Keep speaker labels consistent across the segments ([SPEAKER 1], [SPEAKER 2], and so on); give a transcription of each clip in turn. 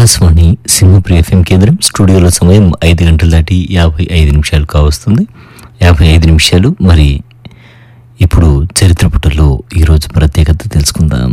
[SPEAKER 1] Akashvani సింహప్రి FM కేంద్రం స్టూడియోలో సమయం ఐదు గంటల దాటి యాభై ఐదు నిమిషాలు కావస్తుంది యాభై ఐదు నిమిషాలు మరి ఇప్పుడు చరిత్ర పుటల్లో ఈరోజు ప్రత్యేకత తెలుసుకుందాం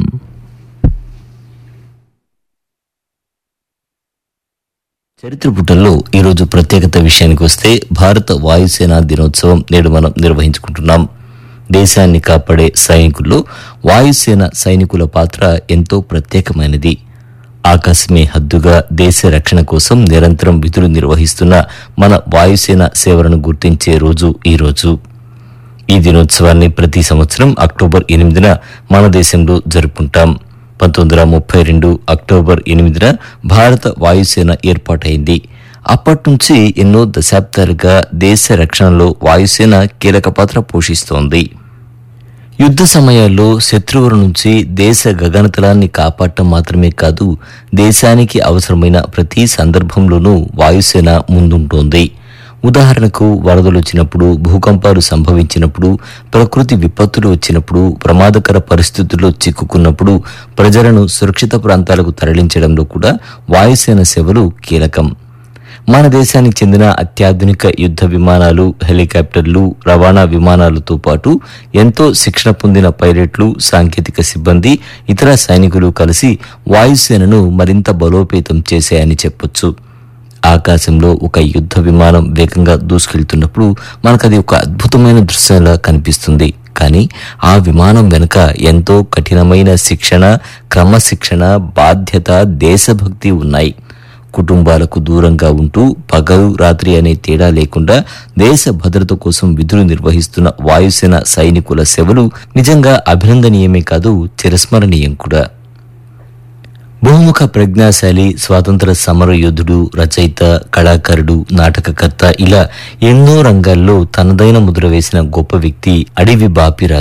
[SPEAKER 1] చరిత్ర పుటల్లో ఈరోజు ప్రత్యేకత విషయానికి వస్తే భారత వాయుసేన దినోత్సవం నేడు మనం నిర్వహించుకుంటున్నాం దేశాన్ని కాపాడే సైనికుల్లో వాయుసేన సైనికుల పాత్ర ఎంతో ప్రత్యేకమైనది ఆకాశమే హద్దుగా దేశ రక్షణ కోసం నిరంతరం విధులు నిర్వహిస్తున్న మన వాయుసేన సేవలను గుర్తించే రోజు ఈ రోజు ఈ దినోత్సవాన్ని ప్రతి సంవత్సరం అక్టోబర్ ఎనిమిదిన మన దేశంలో జరుపుకుంటాం పంతొమ్మిది వందల ముప్పై రెండు అక్టోబర్ ఎనిమిదిన భారత వాయుసేన ఏర్పాటైంది అప్పటి నుంచి ఎన్నో దశాబ్దాలుగా దేశ రక్షణలో వాయుసేన కీలక పాత్ర పోషిస్తోంది యుద్ధ సమయాల్లో శత్రువుల నుంచి దేశ గగనతలాన్ని కాపాడటం మాత్రమే కాదు దేశానికి అవసరమైన ప్రతి సందర్భంలోనూ వాయుసేన ముందుంటోంది ఉదాహరణకు వరదలు వచ్చినప్పుడు భూకంపాలు సంభవించినప్పుడు ప్రకృతి విపత్తులు వచ్చినప్పుడు ప్రమాదకర పరిస్థితుల్లో చిక్కుకున్నప్పుడు ప్రజలను సురక్షిత ప్రాంతాలకు తరలించడంలో కూడా వాయుసేన సేవలు కీలకం మన దేశానికి చెందిన అత్యాధునిక యుద్ధ విమానాలు హెలికాప్టర్లు రవాణా విమానాలతో పాటు ఎంతో శిక్షణ పొందిన పైలట్లు సాంకేతిక సిబ్బంది ఇతర సైనికులు కలిసి వాయుసేనను మరింత బలోపేతం చేశాయని చెప్పొచ్చు ఆకాశంలో ఒక యుద్ధ విమానం వేగంగా దూసుకెళ్తున్నప్పుడు మనకది ఒక అద్భుతమైన దృశ్యంలా కనిపిస్తుంది కానీ ఆ విమానం వెనుక ఎంతో కఠినమైన శిక్షణ క్రమశిక్షణ బాధ్యత దేశభక్తి ఉన్నాయి కుటుంబాలకు దూరంగా ఉంటూ పగలు రాత్రి అనే తేడా లేకుండా దేశ భద్రత కోసం విధులు నిర్వహిస్తున్న వాయుసేన సైనికుల సేవలు నిజంగా అభినందనీయమే కాదు చిరస్మరణీయం కూడా బహుముఖ ప్రజ్ఞాశాలి స్వాతంత్ర సమర యోధుడు రచయిత కళాకారుడు నాటకకర్త ఇలా ఎన్నో రంగాల్లో తనదైన ముద్ర వేసిన గొప్ప వ్యక్తి అడివి బాపిరాజు